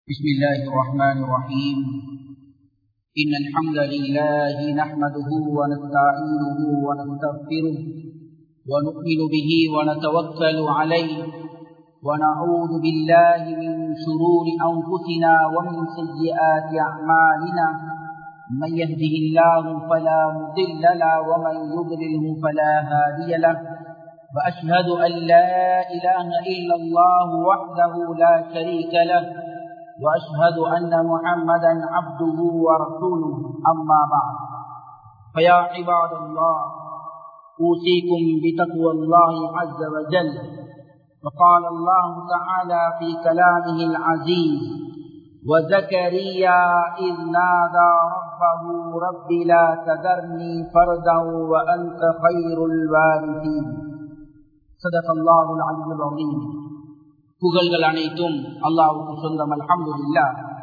بسم الله الرحمن الرحيم إن الحمد لله نحمده ونستعينه ونستغفره ونؤمن به ونتوكل عليه ونعوذ بالله من شرور أنفسنا ومن سيئات أعمالنا من يهده الله فلا مضل له ومن يضلله فلا هادي له وأشهد أن لا إله إلا الله وحده لا شريك له وأشهد أن محمدا عبده ورسوله أما بعد فيا عباد الله أوصيكم بتقوى الله عز وجل وقال الله تعالى في كلامه العزيز وزكريا إذ نادى ربه رب لا تذرني فردا وأنت خير الوارثين صدق الله العلي العظيم புகழ்கள் அனைத்தும் அல்லாவுக்கு சொந்தம் அல்ஹம்துல்லா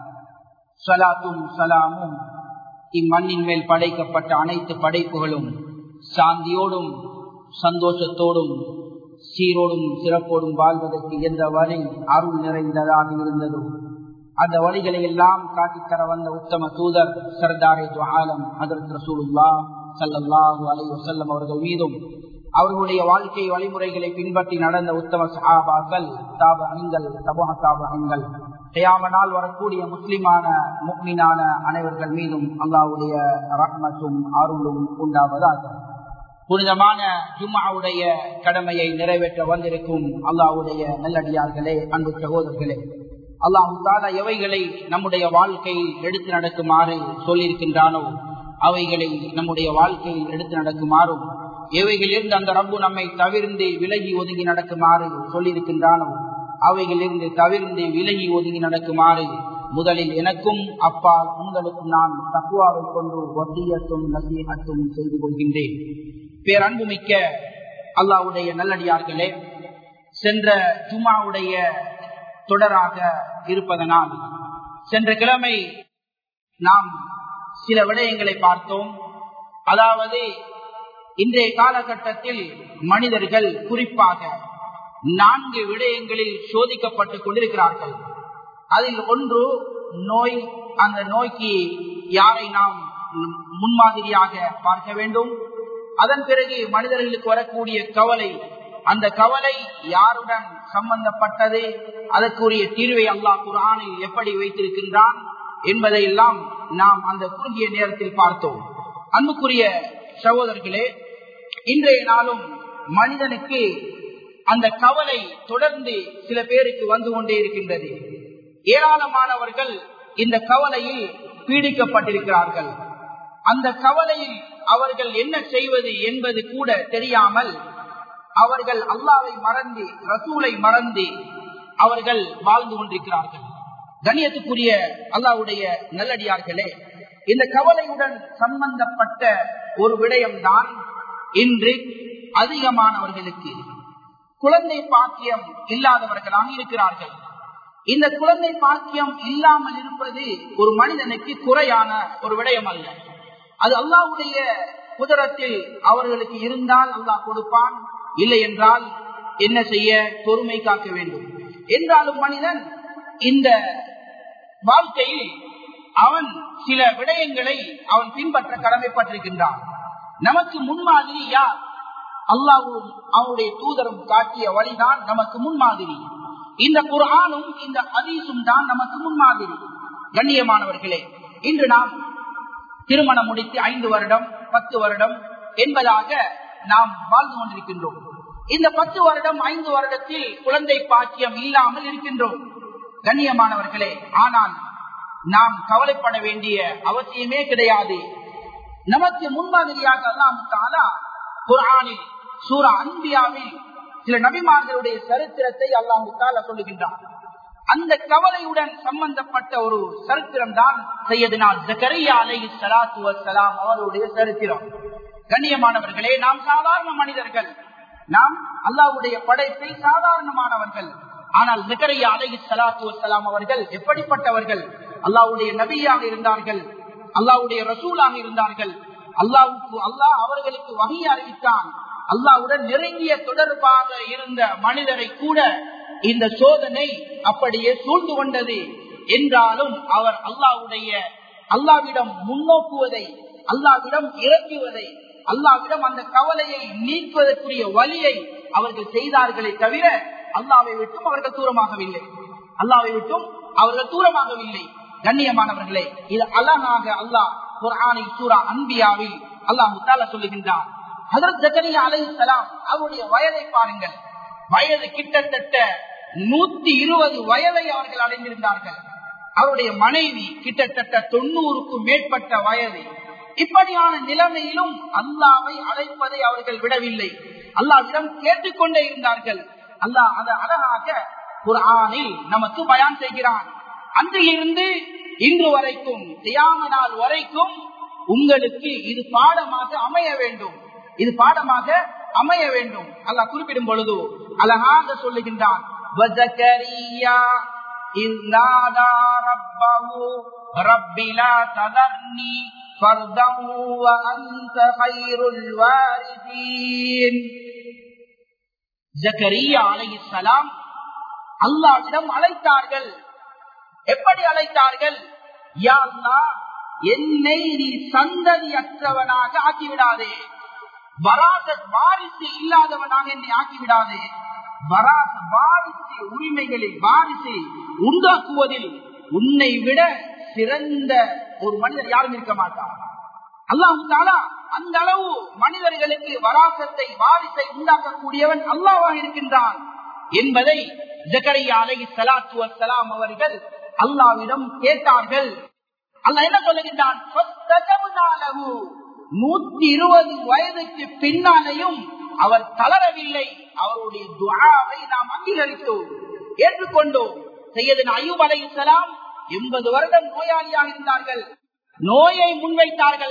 சலாத்தும் சலாமும் இம்மண்ணின் மேல் படைக்கப்பட்ட அனைத்து படைப்புகளும் சாந்தியோடும் சந்தோஷத்தோடும் சீரோடும் சிறப்போடும் வாழ்வதற்கு எந்த வழி அருள் நிறைந்ததாக இருந்ததோ அந்த வழிகளை எல்லாம் காட்டித்தர வந்த உத்தம தூதர் சர்தாரே ஆலம் அதற்கு ரசூலுல்லா சல்லல்லாஹு அலை வசல்லம் அவர்கள் மீதும் அவர்களுடைய வாழ்க்கை வழிமுறைகளை பின்பற்றி நடந்த உத்தம சஹாபாக்கள் தாப அணிங்கள் தபா தாப அணிகள் செய்யாமனால் வரக்கூடிய முஸ்லிமான முக்மினான அனைவர்கள் மீதும் அல்லாவுடைய ரஹ்மத்தும் அருளும் உண்டாவதாக புனிதமான ஜும்மாவுடைய கடமையை நிறைவேற்ற வந்திருக்கும் அல்லாவுடைய நல்லடியார்களே அன்பு சகோதரர்களே அல்லாஹு தாலா எவைகளை நம்முடைய வாழ்க்கையில் எடுத்து நடக்குமாறு சொல்லியிருக்கின்றானோ அவைகளை நம்முடைய வாழ்க்கையில் எடுத்து நடக்குமாறும் எவைகளிலிருந்து அந்த ரப்பு நம்மை தவிர்ந்து விலகி ஒதுங்கி நடக்குமாறு சொல்லியிருக்கின்றானோ அவைகளிலிருந்து தவிர்ந்து விலகி ஒதுங்கி நடக்குமாறு முதலில் எனக்கும் அப்பால் உங்களுக்கும் நான் தக்குவாவை கொண்டு ஒத்தியத்தும் நசீகத்தும் செய்து கொள்கின்றேன் பேரன்புமிக்க அல்லாவுடைய நல்லடியார்களே சென்ற ஜுமாவுடைய தொடராக இருப்பதனால் சென்ற கிழமை நாம் சில விடயங்களை பார்த்தோம் அதாவது இன்றைய காலகட்டத்தில் மனிதர்கள் குறிப்பாக நான்கு விடயங்களில் சோதிக்கப்பட்டுக் கொண்டிருக்கிறார்கள் அதில் ஒன்று நோய் அந்த நோய்க்கு யாரை நாம் முன்மாதிரியாக பார்க்க வேண்டும் அதன் பிறகு மனிதர்களுக்கு வரக்கூடிய கவலை அந்த கவலை யாருடன் சம்பந்தப்பட்டது அதற்குரிய தீர்வை அல்லாஹ் குரானில் எப்படி வைத்திருக்கின்றான் என்பதை எல்லாம் நாம் அந்த குறுகிய நேரத்தில் பார்த்தோம் அன்புக்குரிய சகோதரர்களே இன்றைய நாளும் மனிதனுக்கு அந்த கவலை தொடர்ந்து சில பேருக்கு வந்து கொண்டே இருக்கின்றது ஏராளமானவர்கள் இந்த கவலையில் பீடிக்கப்பட்டிருக்கிறார்கள் அந்த கவலையில் அவர்கள் என்ன செய்வது என்பது கூட தெரியாமல் அவர்கள் அல்லாவை மறந்து ரசூலை மறந்து அவர்கள் வாழ்ந்து கொண்டிருக்கிறார்கள் கணியத்துக்குரிய அல்லாவுடைய நல்லடியார்களே இந்த கவலையுடன் சம்பந்தப்பட்ட ஒரு விடயம்தான் இன்று அதிகமானவர்களுக்கு குழந்தை பாக்கியம் இல்லாதவர்களாக இருக்கிறார்கள் இந்த குழந்தை பாக்கியம் இல்லாமல் இருப்பது ஒரு மனிதனுக்கு குறையான ஒரு விடயம் அல்ல அது அல்லாவுடைய குதிரத்தில் அவர்களுக்கு இருந்தால் அல்லாஹ் கொடுப்பான் இல்லை என்றால் என்ன செய்ய பொறுமை காக்க வேண்டும் என்றாலும் மனிதன் இந்த வாழ்க்கையில் அவன் சில விடயங்களை அவன் பின்பற்ற கடமைப்பட்டிருக்கின்றான் நமக்கு முன்மாதிரி யார் அல்லாவும் அவனுடைய தூதரும் காட்டிய வழிதான் நமக்கு முன்மாதிரி இந்த குரானும் இந்த அதீசும் தான் நமக்கு முன்மாதிரி கண்ணியமானவர்களே இன்று நாம் திருமணம் முடித்து ஐந்து வருடம் பத்து வருடம் என்பதாக நாம் வாழ்ந்து கொண்டிருக்கின்றோம் இந்த பத்து வருடம் ஐந்து வருடத்தில் குழந்தை பாக்கியம் இல்லாமல் இருக்கின்றோம் கண்ணியமானவர்களே ஆனால் நாம் கவலைப்பட வேண்டிய அவசியமே கிடையாது நமக்கு முன்மாதிரியாக அல்லாமுத்தாலா குரானில் சூரா அன்பியாவில் சில நபிமார்களுடைய சரித்திரத்தை அல்லாமுத்தாலா சொல்லுகின்றான் அந்த கவலையுடன் சம்பந்தப்பட்ட ஒரு சரித்திரம் தான் செய்யதினால் ஜக்கரியா அலை சலாத்து வசலாம் அவருடைய சரித்திரம் கண்ணியமானவர்களே நாம் சாதாரண மனிதர்கள் நாம் அல்லாவுடைய படைப்பில் சாதாரணமானவர்கள் ஆனால் ஜக்கரியா அலை சலாத்து வசலாம் அவர்கள் எப்படிப்பட்டவர்கள் அல்லாவுடைய நபியாக இருந்தார்கள் அல்லாவுடைய ரசூலாக இருந்தார்கள் அல்லாவுக்கு அல்லாஹ் அவர்களுக்கு வகை அறிவித்தான் அல்லாவுடன் நெருங்கிய தொடர்பாக இருந்த மனிதரை கூட இந்த சோதனை அப்படியே சூழ்ந்து கொண்டது என்றாலும் அவர் அல்லாவுடைய அல்லாவிடம் முன்னோக்குவதை அல்லாவிடம் இறக்குவதை அல்லாவிடம் அந்த கவலையை நீக்குவதற்குரிய வழியை அவர்கள் செய்தார்களே தவிர அல்லாவை விட்டும் அவர்கள் தூரமாகவில்லை அல்லாவை விட்டும் அவர்கள் தூரமாகவில்லை கண்ணியமானவர்களே இது அழகாக அல்லாஹ் குர்ஆனை சூரா அன்பியாவில் அல்லாஹ் தால சொல்லுகின்றார் ஹதரத் ஜக்கரியா அலைஹிஸ்ஸலாம் அவருடைய வயதை பாருங்கள் வயது கிட்டத்தட்ட நூத்தி இருபது வயதை அவர்கள் அடைந்திருந்தார்கள் அவருடைய மனைவி கிட்டத்தட்ட தொண்ணூறுக்கும் மேற்பட்ட வயது இப்படியான நிலைமையிலும் அல்லாவை அழைப்பதை அவர்கள் விடவில்லை அல்லாவிடம் கேட்டுக்கொண்டே இருந்தார்கள் அல்லாஹ் அதை அழகாக குரானில் நமக்கு பயான் செய்கிறான் அன்றிலிருந்து இன்று வரைக்கும் தியாம நாள் வரைக்கும் உங்களுக்கு இது பாடமாக அமைய வேண்டும் இது பாடமாக அமைய வேண்டும் அல்லாஹ் குறிப்பிடும் பொழுது அழகாக சொல்லுகின்றான் وَزَكَرِيَّا إِذْ نَادَى رَبَّهُ رَبِّ لَا تَذَرْنِي فَرْدًا وَأَنْتَ خَيْرُ الْوَارِثِينَ ஜக்கரியா அலைஹிஸ்ஸலாம் அல்லாஹ்விடம் அழைத்தார்கள் எப்படி அழைத்தார்கள் யா அல்லாஹ் என்னை நீ சந்ததியற்றவனாக ஆக்கிவிடாதே வராத வாரிசு இல்லாதவனாக என்னை ஆக்கிவிடாதே வராத வாரிசு உரிமைகளில் வாரிசை உண்டாக்குவதில் உன்னை விட சிறந்த ஒரு மனிதர் யாரும் இருக்க மாட்டார் அல்லாஹு தாலா அந்த அளவு மனிதர்களுக்கு வராசத்தை வாரிசை உண்டாக்கக்கூடியவன் அல்லாவாக இருக்கின்றான் என்பதை ஜக்கரியா அலை சலாத்து வசலாம் அவர்கள் அல்லாவிடம் கேட்டார்கள் அல்லாஹ் என்ன சொல்லுகின்றான் நூத்தி இருபது வயதுக்கு பின்னாலேயும் அவர் தளரவில்லை அவருடைய துவாவை நாம் அங்கீகரித்தோம் ஏற்றுக்கொண்டோம் செய்யதன் அயூப் அலை இஸ்லாம் எண்பது வருடம் நோயாளியாக இருந்தார்கள் நோயை முன்வைத்தார்கள்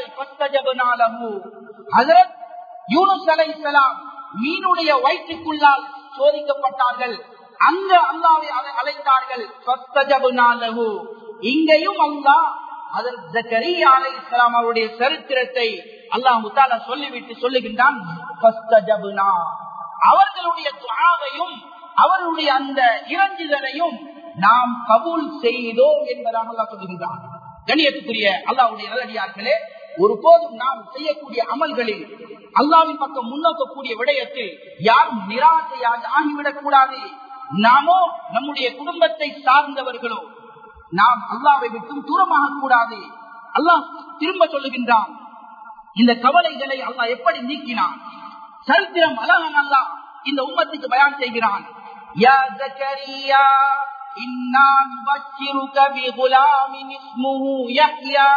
யூனுஸ் அலை இஸ்லாம் மீனுடைய வயிற்றுக்குள்ளால் சோதிக்கப்பட்டார்கள் அங்க அல்லாவை அழைத்தார்கள் இங்கேயும் அல்லாஹ் அவருடைய சரித்திரத்தை அல்லாஹ் முத்தாலா சொல்லிவிட்டு சொல்லுகின்றான் அவர்களுடைய துவாவையும் அவருடைய அந்த இறஞ்சுதலையும் நாம் கபூல் செய்தோம் என்பதாக அல்லா சொல்லுகின்றான் கணியத்துக்குரிய அல்லாவுடைய நல்லடியார்களே ஒருபோதும் நாம் செய்யக்கூடிய அமல்களில் அல்லாவின் பக்கம் முன்னோக்கக்கூடிய விடயத்தில் யாரும் நிராசையாக ஆகிவிடக் கூடாது நாமோ நம்முடைய குடும்பத்தை சார்ந்தவர்களோ நாம் அல்லாவை விட்டும் தூரமாக கூடாது அல்லாஹ் திரும்ப சொல்லுகின்றான் இந்த கவலைகளை அல்லாஹ் எப்படி நீக்கினான் சரித்திரம் அழகன் அல்லாஹ் இந்த உம்மத்துக்கு பயான் செய்கிறான் யா ஜக்கரியா இன்னா நுபஷ்ஷிருக பிகுலாமின் இஸ்முஹு யஹ்யா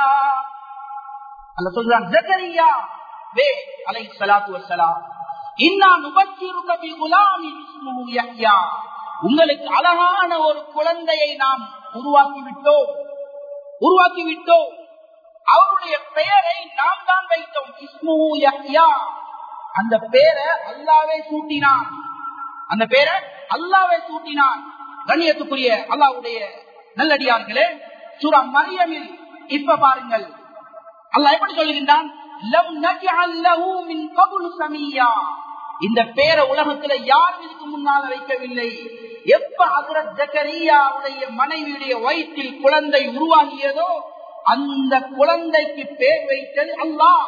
அல்லாஹ் சொல்றான் ஜக்கரியா வே அலைஹிஸ்ஸலாத்து வஸ்ஸலாம் இன்னா நுபஷ்ஷிருக பிகுலாமின் இஸ்முஹு யஹ்யா உங்களுக்கு அழகான ஒரு குழந்தையை நாம் உருவாக்கி விட்டோம் உருவாக்கி விட்டோம் அவருடைய பெயரை நாம் தான் வைத்தோம் இஸ்மு யஹ்யா அந்த பேரை அல்லாவே சூட்டினான் அந்த பேரை அல்லாவே சூட்டினான் கண்ணியத்துக்குரிய அல்லாவுடைய நல்லடியார்களே சூரா மரியமில் இப்ப பாருங்கள் அல்லாஹ் எப்படி சொல்லுகின்றான் லம் நஜ்அல் லஹு மின் கபுல் சமியா இந்த பேரை உலகத்துல யாரும் இதுக்கு முன்னால வைக்கவில்லை எப்ப ஹசரத் ஜக்கரியாவுடைய மனைவியுடைய வயிற்றில் குழந்தை உருவாகியதோ அந்த குழந்தைக்கு பேர் வைத்தது அல்லாஹ்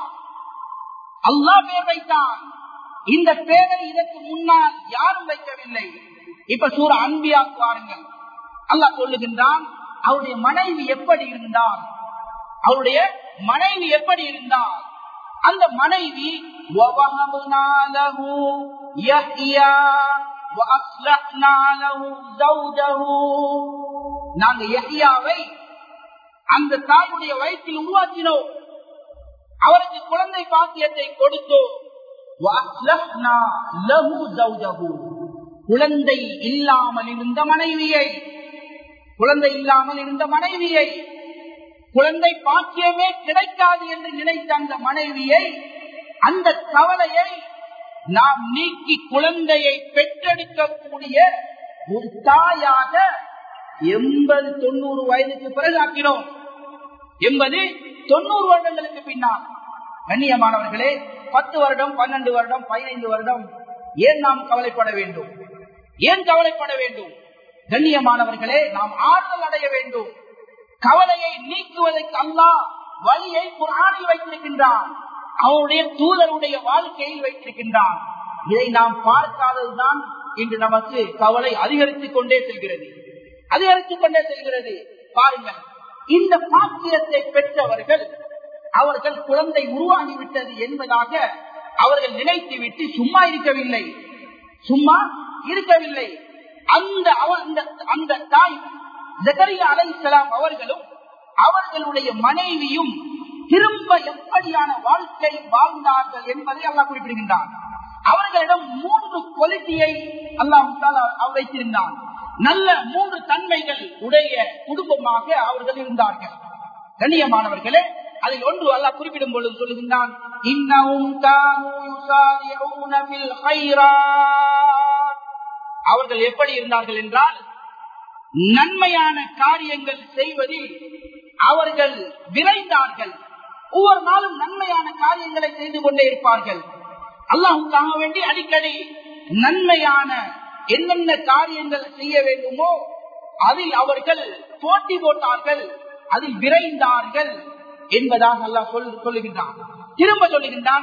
அல்லாஹ் பேர் வைத்தான் இந்த பேரை இதற்கு முன்னால் யாரும் வைக்கவில்லை இப்ப சூர அன்பியா பாருங்கள் அல்லாஹ் சொல்லுகின்றான் அவருடைய மனைவி எப்படி இருந்தால் அவருடைய மனைவி எப்படி இருந்தால் அந்த மனைவி وَوَهَبْنَا لَهُ يَحْيَى وَأَصْلَحْنَا لَهُ زَوْجَهُ நாங்க யஹ்யாவை அந்த தாயுடைய வயிற்றில் உருவாக்கினோம் அவருக்கு குழந்தை பாக்கியத்தை கொடுத்தோம் وَأَصْلَحْنَا لَهُ زَوْجَهُ குழந்தை இல்லாமல் இருந்த மனைவியை குழந்தை இல்லாமல் இருந்த மனைவியை குழந்தை பாக்கியமே கிடைக்காது என்று நினைத்த அந்த மனைவியை அந்த கவலையை நாம் நீக்கி குழந்தையை பெற்றெடுக்கக்கூடிய ஒரு தாயாக எண்பது தொண்ணூறு வயதுக்கு பிறகு ஆக்கினோம் எண்பது தொண்ணூறு வருடங்களுக்கு பின்னால் கண்ணியமானவர்களே பத்து வருடம் பன்னெண்டு வருடம் பதினைந்து வருடம் ஏன் நாம் கவலைப்பட வேண்டும் ஏன் கவலைப்பட வேண்டும் கண்ணியமானவர்களே நாம் ஆறுதல் அடைய வேண்டும் கவலையை நீக்குவதற்கு அல்லாஹ் வழியை குரானில் வைத்திருக்கின்றான் அவருடைய தூதருடைய வாழ்க்கையில் வைத்திருக்கின்றான் இதை நாம் பார்க்காததுதான் இன்று நமக்கு கவலை அதிகரித்துக் கொண்டே செல்கிறது அதிகரித்துக் கொண்டே செல்கிறது பாருங்கள் இந்த பாக்கியத்தை பெற்றவர்கள் அவர்கள் குழந்தை உருவாகிவிட்டது என்பதாக அவர்கள் நினைத்து விட்டு சும்மா இருக்கவில்லை சும்மா இருக்கவில்லை அந்த அந்த அந்த தாய் ஜகரியா அலை இஸ்லாம் அவர்களும் அவர்களுடைய மனைவியும் திரும்ப எப்படியான வாழ்க்கை வாழ்ந்தார்கள் என்பதை அல்லாஹ் குறிப்பிடுகின்றான் அவர்களிடம் மூன்று குவாலிட்டியை அல்லாஹ் வைத்திருந்தான் நல்ல மூன்று தன்மைகள் உடைய குடும்பமாக அவர்கள் இருந்தார்கள் கண்ணியமானவர்களே அதில் ஒன்று அல்லாஹ் குறிப்பிடும் பொழுது சொல்லுகின்றான் அவர்கள் எப்படி இருந்தார்கள் என்றால் நன்மையான காரியங்கள் செய்வதில் அவர்கள் விரைந்தார்கள் ஒவ்வொரு நாளும் நன்மையான காரியங்களை செய்து கொண்டே இருப்பார்கள் அல்லாஹுக்காக வேண்டி அடிக்கடி நன்மையான என்னென்ன காரியங்கள் செய்ய வேண்டுமோ அதில் அவர்கள் போட்டி போட்டார்கள் அதில் விரைந்தார்கள் என்பதாக அல்லாஹ் சொல்லுகின்றான் திரும்ப சொல்லுகின்றான்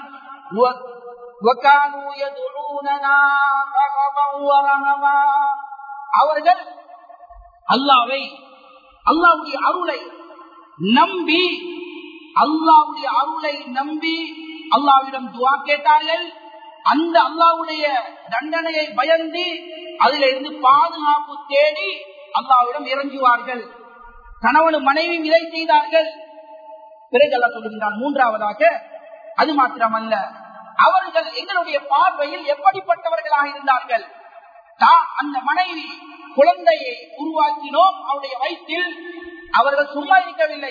அவர்கள் அல்லாவை அல்லாவுடைய அருளை நம்பி அல்லாவுடைய அருளை நம்பி அல்லாவிடம் துவா கேட்டார்கள் அந்த அல்லாவுடைய தண்டனையை பயந்து அதிலிருந்து பாதுகாப்பு தேடி அல்லாவிடம் இறங்குவார்கள் கணவனும் மனைவியும் இதை செய்தார்கள் பிறகு அல்லா சொல்லுகின்றான் மூன்றாவதாக அது மாத்திரமல்ல அவர்கள் எங்களுடைய பார்வையில் எப்படிப்பட்டவர்களாக இருந்தார்கள் அந்த மனைவி குழந்தையை உருவாக்கினோம் அவருடைய வயிற்றில் அவர்கள் சும்மா இருக்கவில்லை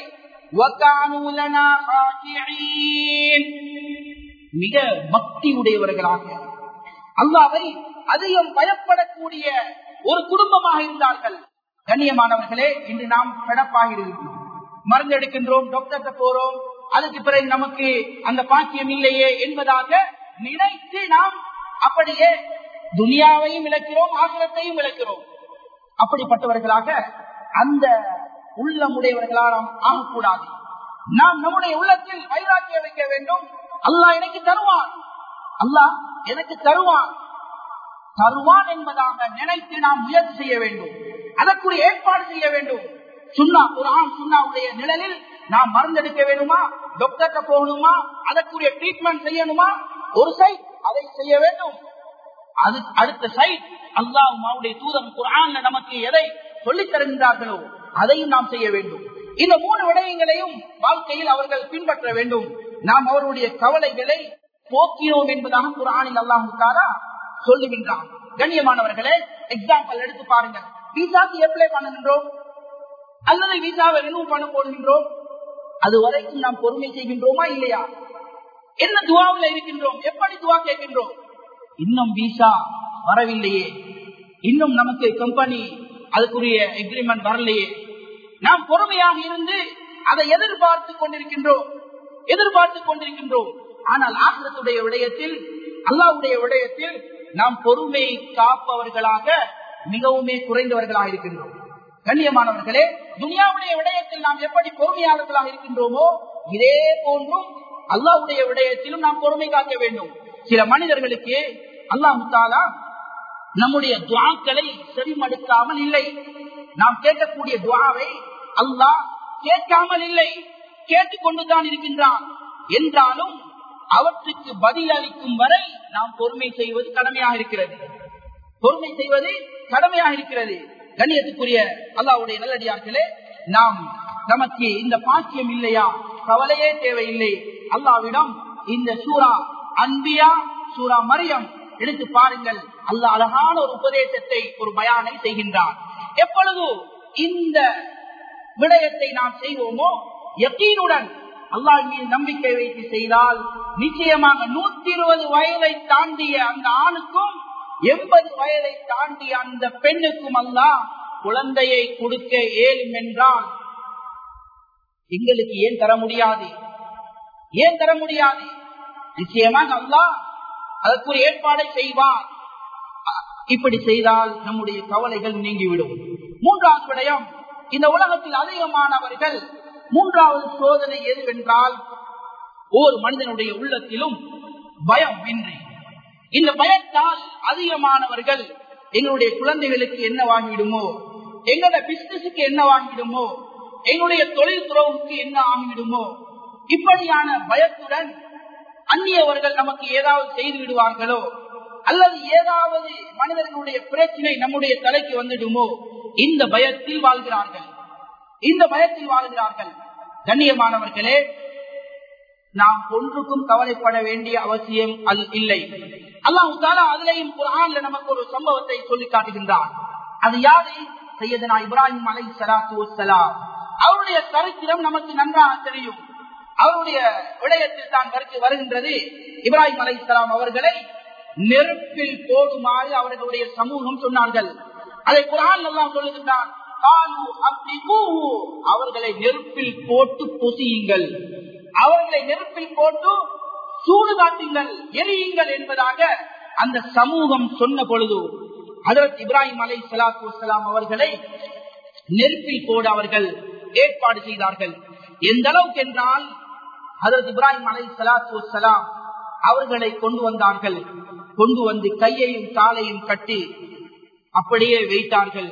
மிக பக்தி உடையவர்களாக அல்லாவை அதிகம் பயப்படக்கூடிய ஒரு குடும்பமாக இருந்தார்கள் கண்ணியமானவர்களே இன்று நாம் பிறப்பாக இருக்கிறோம் மருந்து எடுக்கின்றோம் டாக்டர் போறோம் அதுக்கு பிறகு நமக்கு அந்த பாக்கியம் இல்லையே என்பதாக நினைத்து நாம் அப்படியே துனியாவையும் இழக்கிறோம் ஆசிரத்தையும் இழக்கிறோம் அப்படிப்பட்டவர்களாக அந்த உள்ளமுடையவர்களால் நாம் ஆகக்கூடாது நாம் நம்முடைய உள்ளத்தில் வைராக்கிய வைக்க வேண்டும் அல்லாஹ் எனக்கு தருவான் அல்லாஹ் எனக்கு தருவான் தருவான் என்பதாக நினைத்து நாம் முயற்சி செய்ய வேண்டும் அதற்குரிய ஏற்பாடு செய்ய வேண்டும் சுண்ணா ஒரு ஆண் சுண்ணாவுடைய நிழலில் நாம் மருந்தெடுக்க வேண்டுமா டாக்டர்கிட்ட போகணுமா அதற்குரிய ட்ரீட்மெண்ட் செய்யணுமா ஒரு சைட் அதை செய்ய வேண்டும் அது அடுத்த சைட் அல்லாஹுடைய தூதம் குரான் நமக்கு எதை சொல்லித் தருகின்றார்களோ அதையும் நாம் செய்ய வேண்டும் இந்த மூணு விடயங்களையும் வாழ்க்கையில் அவர்கள் பின்பற்ற வேண்டும் நாம் அவருடைய கவலைகளை போக்கினோம் என்பதாக குரானில் அல்லாஹுக்காரா சொல்லுகின்றான் கண்ணியமானவர்களே எக்ஸாம்பிள் எடுத்து பாருங்க விசாக்கு எப்ளை பண்ணுகின்றோம் அல்லது விசாவை ரிமூவ் பண்ண போடுகின்றோம் அது வரைக்கும் நாம் பொறுமை செய்கின்றோமா இல்லையா என்ன துவாவில் இருக்கின்றோம் எப்படி துவா கேட்கின்றோம் இன்னும் விசா வரவில்லையே இன்னும் நமக்கு கம்பெனி அதுக்குரிய எக்ரிமெண்ட் வரலையே நாம் பொறுமையாக இருந்து அதை எதிர்பார்த்து கொண்டிருக்கின்றோம் எதிர்பார்த்து கொண்டிருக்கின்றோம் ஆனால் ஆசிரத்துடைய விடயத்தில் அல்லாவுடைய விடயத்தில் நாம் பொறுமையை காப்பவர்களாக மிகவுமே குறைந்தவர்களாக இருக்கின்றோம் கண்ணியமானவர்களே துனியாவுடைய விடயத்தில் நாம் எப்படி பொறுமையாளர்களாக இருக்கின்றோமோ இதே போன்றும் அல்லாவுடைய விடயத்திலும் நாம் பொறுமை காக்க வேண்டும் சில மனிதர்களுக்கு அல்லாஹு தாலா நம்முடைய துவாக்களை செவிமடுக்காமல் இல்லை நாம் கேட்கக்கூடிய துவாவை அல்லாஹ் கேட்காமல் இல்லை கேட்டுக்கொண்டுதான் இருக்கின்றான் என்றாலும் அவற்றுக்கு பதில் அளிக்கும் வரை நாம் பொறுமை செய்வது கடமையாக இருக்கிறது பொறுமை செய்வது கடமையாக இருக்கிறது கண்ணியத்துக்குரிய அல்லாவுடைய நல்லடியார்களே நாம் நமக்கு இந்த பாக்கியம் இல்லையா கவலையே தேவையில்லை அல்லாவிடம் இந்த சூரா அன்பியா சூரா மரியம் எடுத்து பாருங்கள் அல்ல அழகான ஒரு உபதேசத்தை ஒரு பயானை செய்கின்றார் எப்பொழுது இந்த விடயத்தை நாம் செய்வோமோ யக்கீனுடன் அல்லாஹ் மீது நம்பிக்கை வைத்து செய்தால் நிச்சயமாக நூத்தி இருபது வயதை தாண்டிய அந்த ஆணுக்கும் எண்பது வயதை தாண்டிய அந்த பெண்ணுக்கும் அல்லாஹ் குழந்தையை கொடுக்க இயலும் என்றால் எங்களுக்கு ஏன் தர முடியாது ஏன் தர முடியாது நிச்சயமாக அல்லாஹ் அதற்குரிய ஏற்பாடை செய்வார் இப்படி செய்தால் நம்முடைய கவலைகள் நீங்கிவிடும் மூன்றாவது விடயம் இந்த உலகத்தில் அதிகமானவர்கள் மூன்றாவது சோதனை எதுவென்றால் ஒவ்வொரு மனிதனுடைய உள்ளத்திலும் பயம் இன்றி இந்த பயத்தால் அதிகமானவர்கள் எங்களுடைய குழந்தைகளுக்கு என்ன வாங்கிடுமோ எங்களோட பிசினஸுக்கு என்ன வாங்கிடுமோ எங்களுடைய தொழில் துறவுக்கு என்ன ஆகிவிடுமோ இப்படியான பயத்துடன் அந்நியவர்கள் நமக்கு ஏதாவது செய்து விடுவார்களோ அல்லது ஏதாவது மனிதர்களுடைய பிரச்சனை நம்முடைய தலைக்கு வந்துடுமோ இந்த பயத்தில் வாழ்கிறார்கள் இந்த பயத்தில் வாழ்கிறார்கள் கண்ணியமானவர்களே நாம் ஒன்றுக்கும் கவலைப்பட வேண்டிய அவசியம் அது இல்லை அல்லாஹு தாலா அதுலயும் குரான்ல நமக்கு ஒரு சம்பவத்தை சொல்லி காட்டுகின்றார் அது யாரு சையதனா இப்ராஹிம் அலை சலாத்து வசலாம் அவருடைய சரித்திரம் நமக்கு நன்றாக தெரியும் அவருடைய விடயத்தில் தான் கருத்து வருகின்றது இப்ராஹிம் அலை சலாம் அவர்களை நெருப்பில் போடுமாறு அவர்களுடைய சமூகம் சொன்னார்கள் அதை குரான் எல்லாம் சொல்லுகின்றான் அவர்களை நெருப்பில் போட்டு பொசியுங்கள் அவர்களை நெருப்பில் போட்டு சூடு காட்டுங்கள் எரியுங்கள் என்பதாக அந்த சமூகம் சொன்ன பொழுது அதற்கு இப்ராஹிம் அலை சலாத்து வலாம் அவர்களை நெருப்பில் போட அவர்கள் ஏற்பாடு செய்தார்கள் எந்த அளவுக்கு என்றால் அதற்கு இப்ராஹிம் அலை சலாத்து வலாம் அவர்களை கொண்டு வந்தார்கள் கொண்டு வந்து கையையும் காலையும் கட்டி அப்படியே வைத்தார்கள்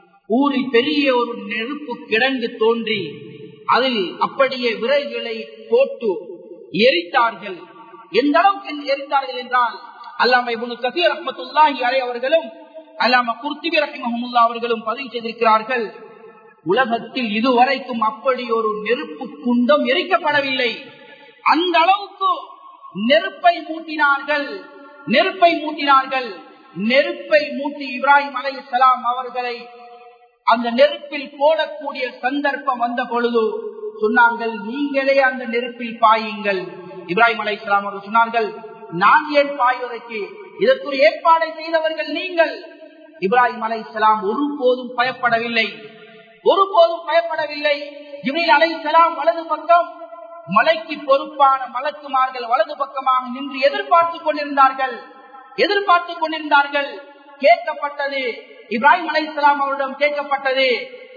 ஊரில் பெரிய ஒரு நெருப்பு கிடங்கு தோன்றி அதில் அப்படியே விறகுகளை போட்டு எரித்தார்கள் எந்த அளவுக்கு எரித்தார்கள் என்றால் அல்லாம இபுனு கசீர் ரஹமத்துல்லாஹி அலை அவர்களும் அல்லாம குர்த்திபி ரஹிமஹமுல்லா அவர்களும் பதிவு செய்திருக்கிறார்கள் உலகத்தில் இதுவரைக்கும் அப்படி ஒரு நெருப்பு குண்டம் எரிக்கப்படவில்லை அந்த அளவுக்கு நெருப்பை மூட்டினார்கள் நெருப்பை மூட்டினார்கள் நெருப்பை மூட்டி இப்ராஹிம் அலை சலாம் அவர்களை அந்த நெருப்பில் போடக்கூடிய சந்தர்ப்பம் வந்த பொழுது சொன்னார்கள் நீங்களே அந்த நெருப்பில் பாயுங்கள் இப்ராஹிம் அலை இஸ்லாம் அவர்கள் சொன்னார்கள் நான் ஏன் பாய்வதற்கு இதற்கு ஒரு ஏற்பாடை செய்தவர்கள் நீங்கள் இப்ராஹிம் அலை இஸ்லாம் ஒருபோதும் பயப்படவில்லை ஒருபோதும் பயப்படவில்லை ஜிப்ரீல் அலை இஸ்லாம் வலது பக்கம் மலைக்கு பொறுப்பான மலக்குமார்கள் வலது பக்கமாக நின்று எதிர்பார்த்து கொண்டிருந்தார்கள் எதிர்பார்த்து கொண்டிருந்தார்கள் கேட்கப்பட்டது இப்ராஹிம் அலை இஸ்லாம் அவரிடம் கேட்கப்பட்டது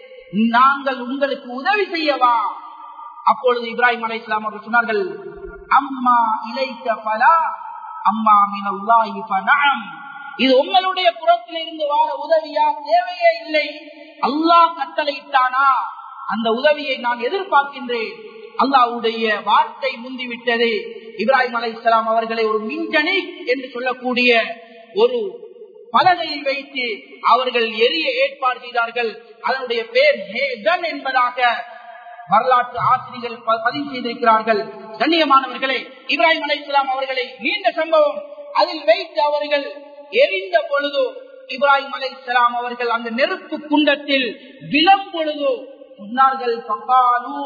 நாங்கள் உங்களுக்கு உதவி செய்யவா அப்பொழுது இப்ராஹிம் அலை இஸ்லாம் அவர்கள் சொன்னார்கள் அம்மா இலைக்க பலா அம்மா மினல்லாஹி ஃபனஅம் இது உங்களுடைய புறத்தில் இருந்து வார உதவியா தேவையே இல்லை அல்லாஹ் கட்டளையிட்டானா அந்த உதவியை நான் எதிர்பார்க்கின்றேன் அல்லாவுடைய வார்த்தை முந்திவிட்டது இப்ராஹிம் அலை இஸ்லாம் அவர்களை ஒரு மின்ஜனி என்று சொல்லக்கூடிய ஒரு பலகையில் வைத்து அவர்கள் எரிய ஏற்பாடு செய்தார்கள் அதனுடைய பேர் ஹேகன் என்பதாக வரலாற்று ஆசிரியர்கள் பதிவு செய்திருக்கிறார்கள் கண்ணியமானவர்களே இப்ராஹிம் அலை இஸ்லாம் அவர்களை நீண்ட சம்பவம் அதில் வைத்து அவர்கள் எரிந்த பொழுது இப்ராஹிம் அலை இஸ்லாம் அவர்கள் அந்த நெருப்பு குண்டத்தில் விலம் பொழுது சொன்னார்கள் பக்காலு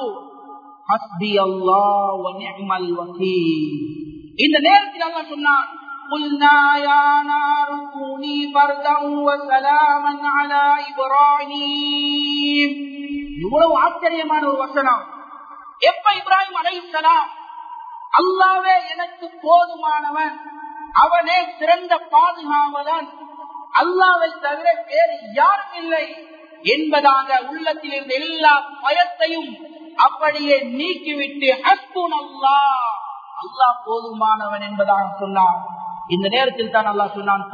ஹஸ்பி அல்லாஹ் வ நிஅமல் வகீல் இந்த நேரத்தில் அல்லாஹ் சொன்னான் قلنا يا نار كوني بردا وسلاما على ابراهيم இவ்வளவு ஆச்சரியமான ஒரு வசனம் எப்ப இப்ராஹிம் அலைசலாம் அல்லாவே எனக்கு போதுமானவன் அவனே சிறந்த பாதுகாவலன் அல்லாவை தவிர வேறு யாரும் இல்லை என்பதாக உள்ளத்தில் இருந்த எல்லா பயத்தையும் அப்படியே நீக்கிவிட்டு ஹஸ்புன் அல்லா அல்லாஹ் போதுமானவன் என்பதாக சொன்னார் இந்த நேரத்தில் தான் அல்லாஹ் சொன்னான்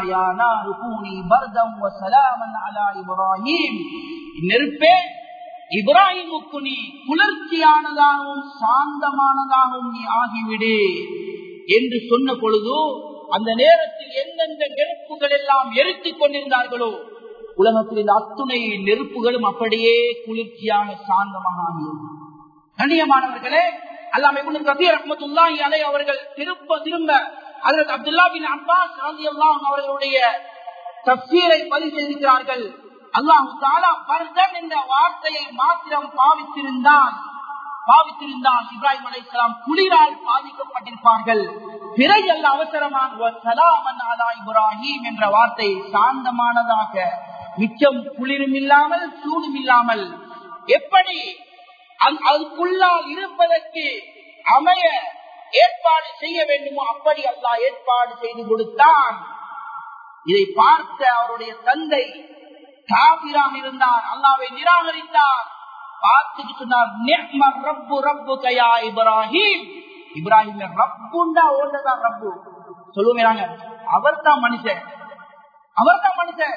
நெருப்பே இப்ராஹிமுக்கு நீ குளிர்ச்சியானதாகவும் சாந்தமானதாகவும் நீ ஆகிவிடு என்று சொன்ன பொழுது அந்த நேரத்தில் எந்தெந்த நெருப்புகள் எல்லாம் எரித்துக் கொண்டிருந்தார்களோ உலகத்தில் இந்த அத்துணை நெருப்புகளும் அப்படியே குளிர்ச்சியான சாந்தமாக ஆகியது கண்ணியமானவர்களே அல்லாம கபீர் ரஹமத்துல்லாஹி அலை அவர்கள் திரும்ப திரும்ப அதற்கு அப்துல்லா பின் அப்பாஸ் ரலியல்லாஹு அவர்களுடைய தப்சீரை பதிவு செய்திருக்கிறார்கள் அல்லாஹு தாலா பர்தன் என்ற வார்த்தையை மாத்திரம் பாவித்திருந்தான் பாவித்திருந்தால் இப்ராஹிம் அலை குளிரால் பாதிக்கப்பட்டிருப்பார்கள் பிறகு அல்ல அவசரமாக இப்ராஹிம் என்ற வார்த்தை சாந்தமானதாக மிச்சம் குளிரும் இல்லாமல் சூடும் இல்லாமல் எப்படி அதுக்குள்ளால் இருப்பதற்கு அமைய ஏற்பாடு செய்ய வேண்டுமோ அப்படி அல்லா ஏற்பாடு செய்து கொடுத்தான் இதை பார்த்த அவருடைய தந்தை காபிராக இருந்தார் அல்லாவை நிராகரித்தார் பார்த்துட்டு சொன்னார் "நிஅ்ம ரப்பு ரப்புக யா இப்ராஹிம் இப்ராஹிம் ரப்புண்டா ஓண்டதான் ரப்பு சொல்லுவாங்க அவர் தான் மனுஷன் அவர் தான் மனுஷன்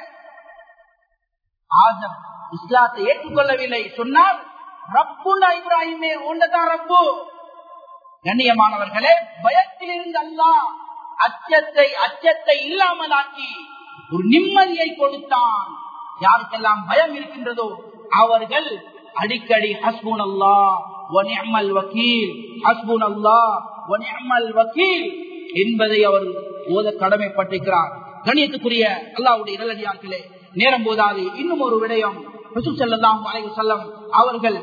ஆதம் இஸ்லாத்தை ஏற்றுக்கொள்ளவில்லை சொன்னார் ரப்புண்டா இப்ராஹிமே ஓண்டதான் ரப்பு கண்ணியமானவர்களே பயத்திலிருந்து அல்லாஹ் அச்சத்தை அச்சத்தை இல்லாமலாக்கி ஒரு நிம்மதியை கொடுத்தான் யாருக்கெல்லாம் பயம் இருக்கின்றதோ அவர்கள் அடிக்கடி ஹஸ்பூன் அல்லா ஒனியம்மல் வக்கீல் ஹஸ்பூன் அல்லா ஒனியம்மல் வக்கீல் என்பதை அவர் ஓத கடமைப்பட்டிருக்கிறார் கணியத்துக்குரிய அல்லாவுடைய நல்லடியார்களே நேரம் போதாது இன்னும் ஒரு விடயம் ரசூல் ஸல்லல்லாஹு அலைஹி வஸல்லம் அவர்கள்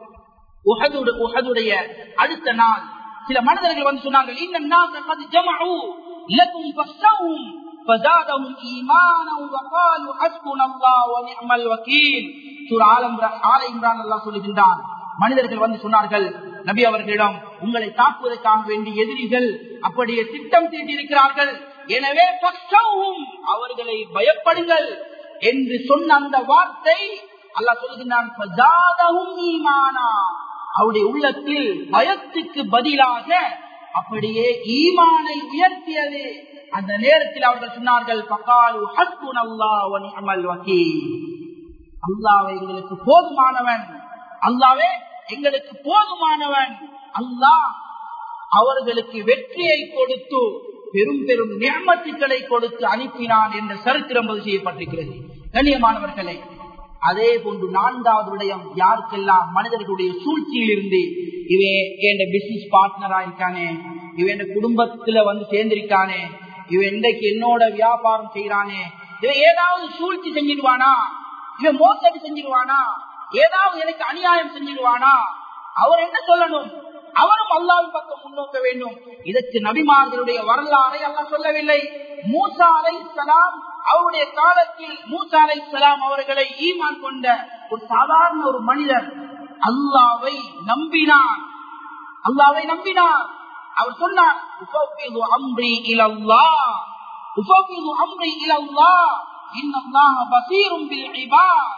உஹதுடைய உஹதுடைய அடுத்த நாள் சில மனிதர்கள் வந்து சொன்னார்கள் இந்த நாள் قد جمعوا لكم فاخشوهم فزادهم ايمانا وقالوا حسبنا الله ونعم الوكيل சூரா ஆல இம்ரான் ஆல இம்ரான் அல்லாஹ் சொல்லுகின்றான் மனிதர்கள் வந்து சொன்னார்கள் நபி அவர்களிடம் உங்களை தாக்குவதற்காக வேண்டிய எதிரிகள் அப்படியே திட்டம் தீட்டியிருக்கிறார்கள் எனவே பக்ஷவும் அவர்களை பயப்படுங்கள் என்று சொன்ன அந்த வார்த்தை அல்லாஹ் சொல்லுகின்றான் "ஃபஸாதஹும் ஈமானா." அவருடைய உள்ளத்தில் பயத்துக்கு பதிலாக அப்படியே ஈமானை உயர்த்தியது அந்த நேரத்தில் அவர்கள் சொன்னார்கள் பகாலு ஹஸ்புன் அல்லாஹ் நிஅமல் வக்கீல் அல்லாவே எங்களுக்கு போதுமானவன் அல்லாவே எங்களுக்கு போதுமானவன் அல்லாஹ் அவர்களுக்கு வெற்றியை கொடுத்து பெரும் பெரும் நியமத்துக்களை கொடுத்து அனுப்பினான் என்ற சரித்திரம் பதிவு செய்யப்பட்டிருக்கிறது கண்ணியமானவர்களே அதே போன்று நான்காவது விடயம் யாருக்கெல்லாம் மனிதர்களுடைய சூழ்ச்சியில் இருந்து இவன் என் பிசினஸ் பார்ட்னரா இருக்கானே இவன் என் குடும்பத்துல வந்து சேர்ந்திருக்கானே இவன் இன்றைக்கு என்னோட வியாபாரம் செய்யறானே இவன் ஏதாவது சூழ்ச்சி செஞ்சிடுவானா இவன் மோசடி செஞ்சிருவானா ஏதாவது எனக்கு அநியாயம் செஞ்சிருவானா அவர் என்ன சொல்லணும் அவரும் அல்லாவின் பக்கம் முன்னோக்க வேண்டும் இதற்கு நபிமார்களுடைய வரலாறை அல்லாஹ் சொல்லவில்லை மூசா அலை சலாம் அவருடைய காலத்தில் மூசா அலை சலாம் அவர்களை ஈமான் கொண்ட ஒரு சாதாரண ஒரு மனிதர் அல்லாவை நம்பினார் அல்லாவை நம்பினார் அவர் சொன்னார் "உஃபவ்விது அம்ரி இலல்லாஹ் உஃபவ்விது அம்ரி இலல்லாஹ் இன்னல்லாஹ பஸீரும் பில் இபாத்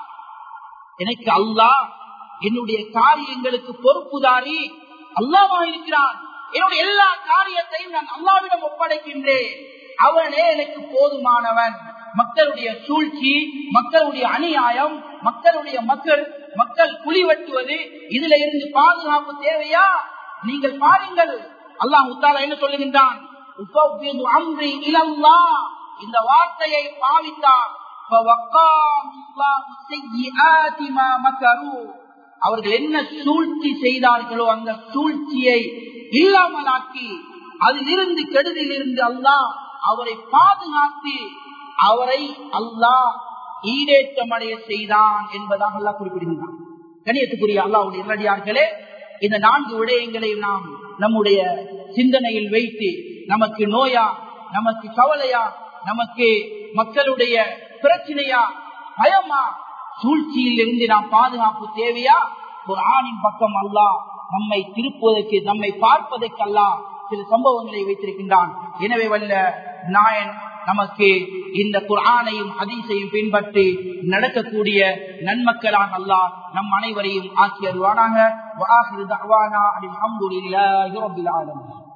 எனக்கு அல்லாஹ் என்னுடைய காரியங்களுக்கு பொறுப்புதாரி அல்லாவா இருக்கிறான் என்னுடைய எல்லா காரியத்தையும் நான் அல்லாவிடம் ஒப்படைக்கின்றேன் அவனே எனக்கு போதுமானவன் மக்களுடைய சூழ்ச்சி மக்களுடைய அநியாயம் மக்களுடைய மக்கள் மக்கள் குழி வெட்டுவது இதுல இருந்து பாதுகாப்பு தேவையா நீங்கள் பாருங்கள் அல்லாஹ் முத்தாலா என்ன சொல்லுகின்றான் "உஃபவ்விது அம்ரி இலல்லாஹ்." இந்த வார்த்தையை பாவித்தார் فَوَقَاهُ اللَّهُ سَيِّئَاتِ مَا مَكَرُوا. அவர்கள் என்ன சூழ்ச்சி செய்தார்களோ அந்த சூழ்ச்சியை இல்லாமலாக்கி அதிலிருந்து கெடுதில் இருந்து அல்லாஹ் அவரை பாதுகாத்து அவரை அல்லாஹ் ஈடேற்றமடைய செய்தான் என்பதாக அல்லாஹ் குறிப்பிடுகின்றான் கணியத்துக்குரிய அல்லாவுடைய இரடியார்களே இந்த நான்கு விடயங்களை நாம் நம்முடைய சிந்தனையில் வைத்து நமக்கு நோயா நமக்கு கவலையா நமக்கு மக்களுடைய பிரச்சனையா பயமா சூழ்ச்சியில் இருந்து நாம் பாதுகாப்பு தேவையா ஒரு ஆணின் பக்கம் அல்லாஹ் நம்மை திருப்புவதற்கு நம்மை பார்ப்பதற்கு அல்லாஹ் சில சம்பவங்களை வைத்திருக்கின்றான் எனவே வல்ல நாயன் நமக்கு இந்த குர்ஆனையும் ஹதீஸையும் பின்பற்றி நடக்கக்கூடிய நன்மக்களாக அல்லாஹ் நம் அனைவரையும் ஆக்கி அருவானாக வஆஹிரு தஅவானா அல்ஹம்துலில்லாஹி ரப்பில் ஆலமீன்